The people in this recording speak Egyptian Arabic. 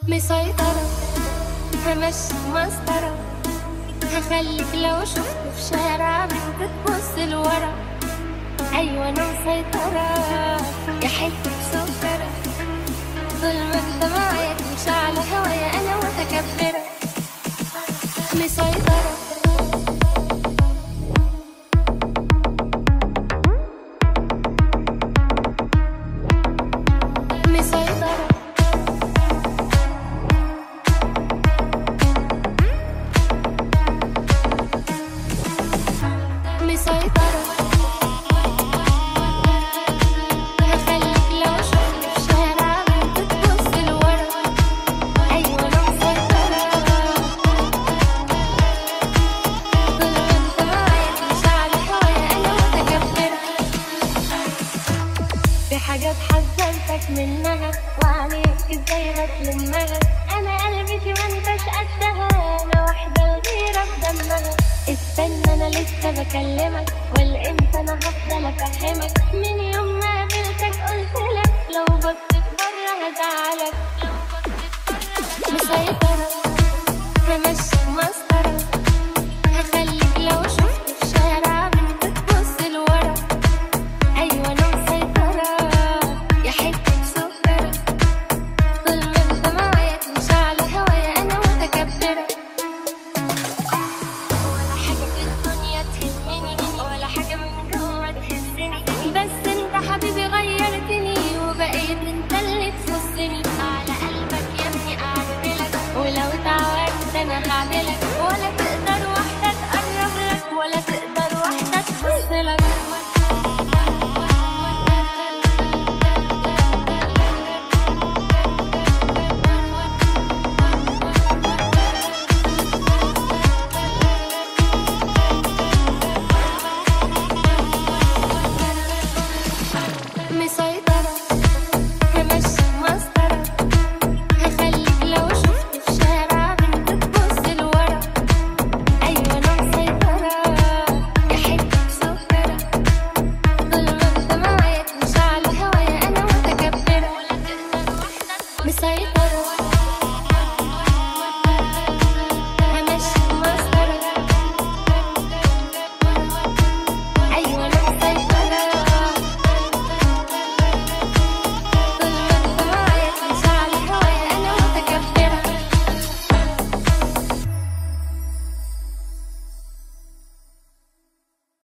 مسيطرة همشي مسطرة هخليك لو شفت في شارع بنت تبص لورا أيوة أنا مسيطرة يا حتة سكرة طول ما انت معايا تمشي على هوايا أنا متكبرة مسيطرة مسيطرة مسيطرة هخليك لو شفت في شارع بنت تبص لورا أيوة أنا مسيطرة طول ما انت معايا تمشي على هوايا أنا متكبرة في حاجات حذرتك منها وعليك ازاي هتلمها انا قلبتي ما انتش قدها انا واحده الغيره في دمها استنى انا لسه بكلمك والامتى انا هفضل افهمك من يوم